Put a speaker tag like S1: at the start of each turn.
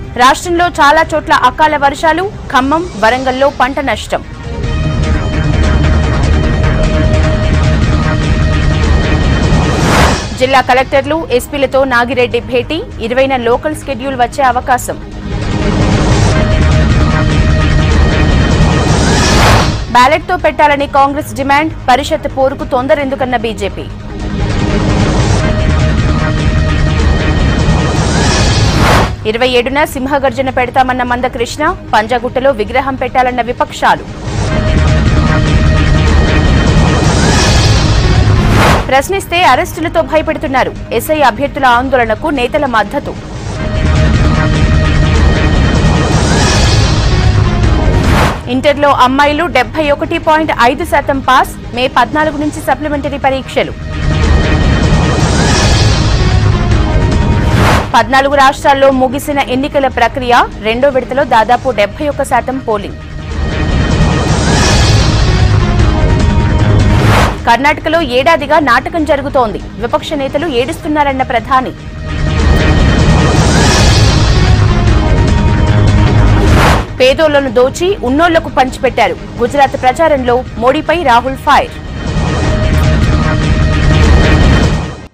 S1: రాష్ట్రంలో చాలా చోట్ల అకాల వర్షాలు ఖమ్మం వరంగల్లో పంట నష్టం జిల్లా కలెక్టర్లు ఎస్పీలతో నాగిరెడ్డి భేటీ ఇరవైన లోకల్ స్కెడ్యూల్ వచ్చే అవకాశం బ్యాలెట్తో పెట్టాలని కాంగ్రెస్ డిమాండ్ పరిషత్ పోరుకు తొందరెందుకన్న బీజేపీ ఇరవై ఏడున సింహగర్జన పెడతామన్న మందకృష్ణ పంజాగుట్టలో విగ్రహం పెట్టాలన్న విపక్షాలు ప్రశ్నిస్తే అరెస్టులతో భయపెడుతున్నారు ఎస్ఐ అభ్యర్థుల ఆందోళనకు నేతల మద్దతు ఇంటర్లో అమ్మాయిలు డెబ్బై ఒకటి పాయింట్ ఐదు శాతం పాస్ మే పద్నాలుగు నుంచి సప్లిమెంటరీ పరీక్షలు పద్నాలుగు రాష్ట్రాల్లో ముగిసిన ఎన్నికల ప్రక్రియ రెండో విడతలో దాదాపు డెబ్బై ఒక్క శాతం పోలింగ్ కర్ణాటకలో ఏడాదిగా నాటకం జరుగుతోంది విపక్ష నేతలు ఏడుస్తున్నారన్న ప్రధాని పేదోళ్లను దోచి ఉన్నోళ్లకు పంచిపెట్టారు గుజరాత్ ప్రచారంలో మోడీపై రాహుల్ ఫైర్